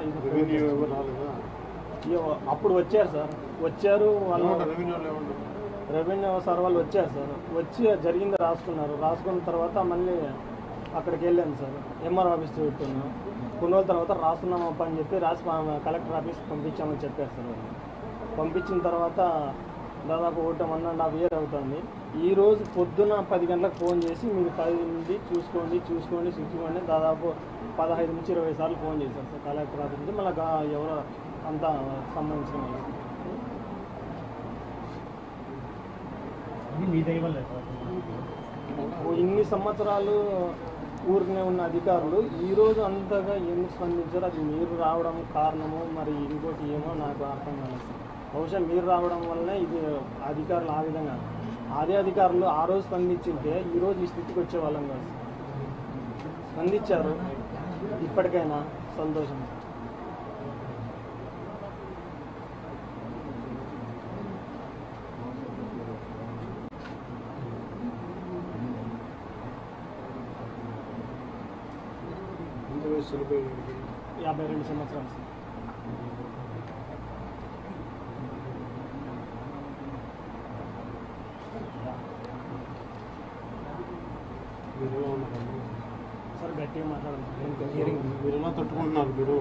ఇది రెవెన్యూ ఎవరు రాలేదా ఇక అప్పుడు వచ్చారు సార్ వచ్చారు వాళ్ళు ఏమంటారు రెవెన్యూలో ఏమంటారు రెవెన్యూ సార్ వాళ్ళు వచ్చారు సార్ వచ్చి జరిగింది రాసుకున్నారు రాసుకున్న తర్వాత మళ్ళీ అక్కడికి వెళ్ళాను సార్ ఎంఆర్ ఆఫీస్ పెట్టుకున్నాం కొన్ని రోజుల తర్వాత రాస్తున్నామప్ప అని చెప్పి రాసి మా- కలెక్టర్ ఆఫీస్ పంపించామని చెప్పారు సార్ వాళ్ళు పంపించిన తర్వాత దాదాపు ఒకటి వన్ అండ్ హాఫ్ ఇయర్ అవుతుంది ఈ రోజు పొద్దున పది గంటలకు ఫోన్ చేసి మీరు పది నుండి చూసుకోండి చూసుకోండి చూసుకోండి దాదాపు పదహైదు నుంచి ఇరవై సార్లు ఫోన్ చేశారు సార్ కలెక్టర్ ఆఫీస్ నుంచి మళ్ళీ గా- ఎవరో అంతా సంబంధించిన వాళ్ళు ఇది మీ దైవం ఓ ఇన్ని సంవత్సరాలు ఊరికనే ఉన్న అధికారులు ఈ రోజు అంతగా ఎందుకు స్పందించారు అది మీరు రావడం కారణము మరి ఇంకోటి ఏమో నాకు అర్థం కాలేదు సార్. బహుశా మీరు రావడం వల్లనే ఇది అధికారులు ఆ విధంగా అదే అధికారులు ఆ రోజు స్పందించుంటే ఈ రోజు ఈ స్థితికి వచ్చే వాళ్ళం కాదు సార్. స్పందించారు ఇప్పటికైనా సంతోషం ఇంత వయసు చనిపోయాడు యాభై రెండు సంవత్సరాలు సార్ మీరు ఎలా ఉన్నారు సార్ గట్టిగా మాట్లాడండి మీరు ఎలా తట్టుకుంటున్నారు మీరు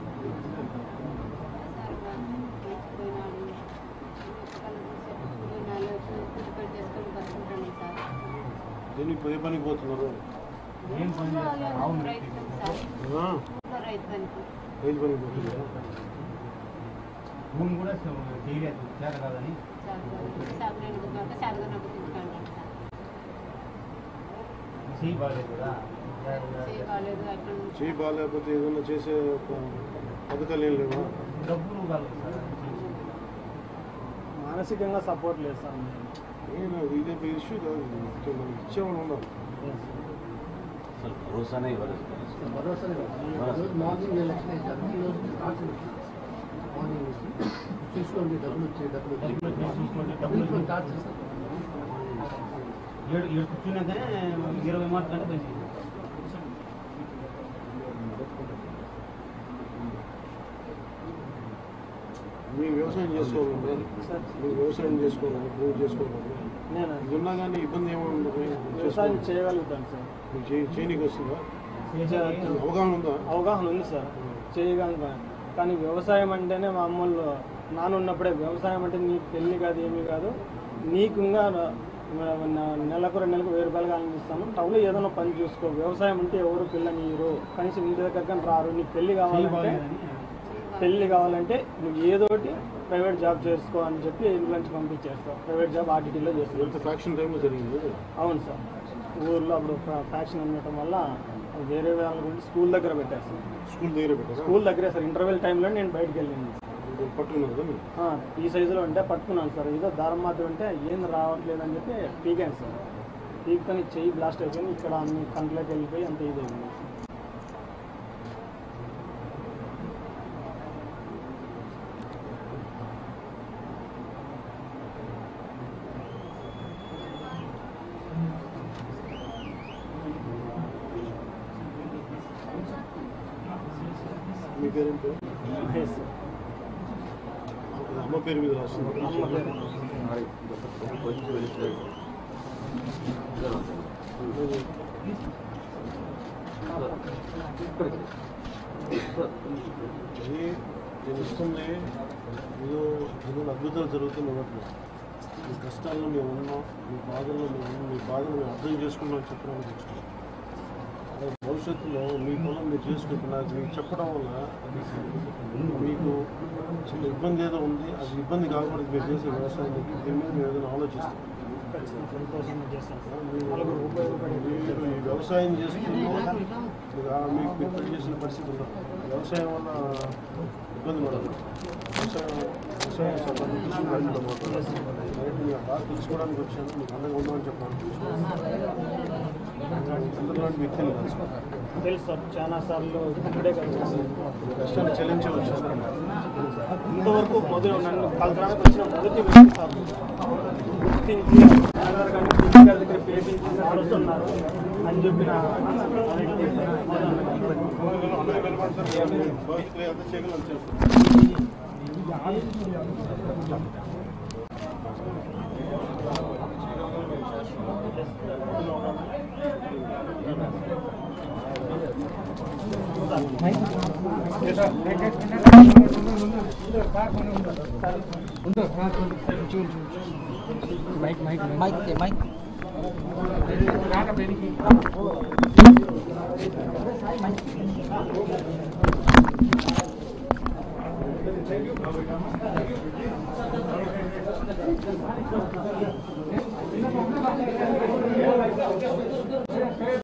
దేనికి పదే పనికి పోతున్నారు ఏం పని చేస్తారు? అవును. ఆ? రైతు పనికి పోతున్నారు భూమి కూడా చేయలేదు చేత కాదని చేయి బాగాలేదు కదా చేయి బాగాలేకపోతే ఏదైనా చేసే ఒక పథకాలు ఏం లేవా డబ్బులు కాదు సార్ మానసికంగా సపోర్ట్ లేదు సార్ నేను ఇదే ఇష్యూ కాదు మొత్తం మనకి ఇచ్చేవాళ్ళు ఉన్నారు అసలు భరోసానే ఇవ్వలేదు మార్నింగ్ ఎలక్షన్ ఇచ్చారు ఈ రోజు స్టార్ట్ మార్నింగ్ చూసుకోండి డబ్బులు వచ్చి డబ్బులు వచ్చి చూసుకోండి డబ్బులు డబ్బులు స్టార్ట్ చేస్తారు ఏడు ఏడు కూర్చున్నాకనే ఇరవై మార్కులు అంటే పైసలు మీ వ్యవసాయం చేసుకోవాలండి మీరు వ్యవసాయం చేసుకోవాలి భూమి చేసుకోవాలి నేను ఇది ఉన్నా కానీ ఇబ్బంది ఏముండదు వ్యవసాయం చేయగలుగుతాను సార్ మీకు చేయి- చేయనీకి వస్తుందా చేసేది అవగాహన ఉందా అవగాహన ఉంది సార్ చేయగలను కానీ వ్యవసాయం అంటేనే మా అమ్మోళ్ళు నాన్న ఉన్నప్పుడే వ్యవసాయం అంటే నీకు పెళ్లి కాదు ఏమీ కాదు నీకు ఇంకా న- న- నెలకు రెండు నెలకు వెయ్యి రూపాయలు కావాలని టౌన్లో ఏదైనా పని చూసుకో వ్యవసాయం అంటే ఎవరు పిల్లనియరు కనీసం ఇంటి దగ్గర కానీ రారు నీకు పెళ్లి చేయి కావాలంటే బాగాలేదని పెళ్లి కావాలంటే నువ్వు ఏదోటి ప్రైవేట్ జాబ్ చేసుకో అని చెప్పి ఇంట్లో నుంచి పంపించారు సార్ ప్రైవేట్ జాబ్ ఆర్టీటీలో చేస్తారు ఎంత ఫ్యాక్షన్ టైంలో జరిగింది అవును సార్ ఊర్లో అప్పుడు ఫ్యాక్షన్ ఉండటం వల్ల వేరే వాళ్ళ గురించి స్కూల్ దగ్గర పెట్టారు సార్ స్కూల్ దగ్గర పెట్టారా స్కూల్ దగ్గరే సార్ ఇంటర్వెల్ టైంలో నేను బయటకు వెళ్ళింది మీరు పట్టుకున్నారు కదా మీరు? ఆ, ఈ సైజులో ఉంటే పట్టుకున్నాను సార్ ఏదో దారం మాత్రం ఉంటే ఏం రావట్లేదు అని చెప్పి పీకాను సార్ పీక్కొని చెయ్యి బ్లాస్ట్ అయిపోయింది ఇక్కడ అన్ని కంట్లోకి వెళ్ళిపోయి అంత ఇది అయింది మీ పేరేంటి మహేష్ సార్. అమ్మ పేరు మీద రాస్తుంది అమ్మ పేరు కొంచెం వెళ్ళిపోయాడు ఇది నేను ఇస్తుంది ఏదో ఏదో అద్భుతాలు జరుగుతున్న ఉన్నట్లు మీ కష్టాల్లో మేము ఉన్నాం మీ బాధల్లో మేము ఉన్నాం మీ బాధలు మేము అర్థం చేసుకున్నాం చెప్పడానికి వచ్చాం అదే భవిష్యత్తులో మీ పొలం మీరు చేసుకుంటున్న అది మీకు చెప్పడం వల్ల మీకు చిన్న ఇబ్బంది ఏదో ఉంది అది ఇబ్బంది కాకూడదు మీరు చేసే వ్యవసాయానికి దీని మీద మేము ఏదైనా ఆలోచిస్తాం ఖచ్చితంగా సంతోషంగా చేస్తాను సార్ నలుగురు ఉపయోగపడే మీరు ఈ వ్యవసాయం చేస్తూ మీరు ఆ మీకు మీరు పెళ్లి చేసిన పరిస్థితి ఉండదు వ్యవసాయం వల్ల ఇబ్బంది పడదు వ్యవసాయం వ్యవసాయం సంబంధించి రైతులు మాట్లాడారు రైతు మీకు బాగా తెలుసుకోవడానికి వచ్చాను మీకు అందంగా ఉందని చెప్పడానికి చంద్రబాబు వ్యక్తిని తెలుసు తెలుసు సార్ చాలా సార్లు ఇక్కడే కలిసి కష్టాన్ని చెల్లించి వచ్చాను ఇంతవరకు మొదలు నన్ను కలకడానికి వచ్చిన మొదటి వ్యక్తి సార్ గుర్తించి ఆధార్ కానీ ఫిజికల్ దగ్గర పేపించి నడుస్తున్నారు అని చెప్పిన మైక్ మైక్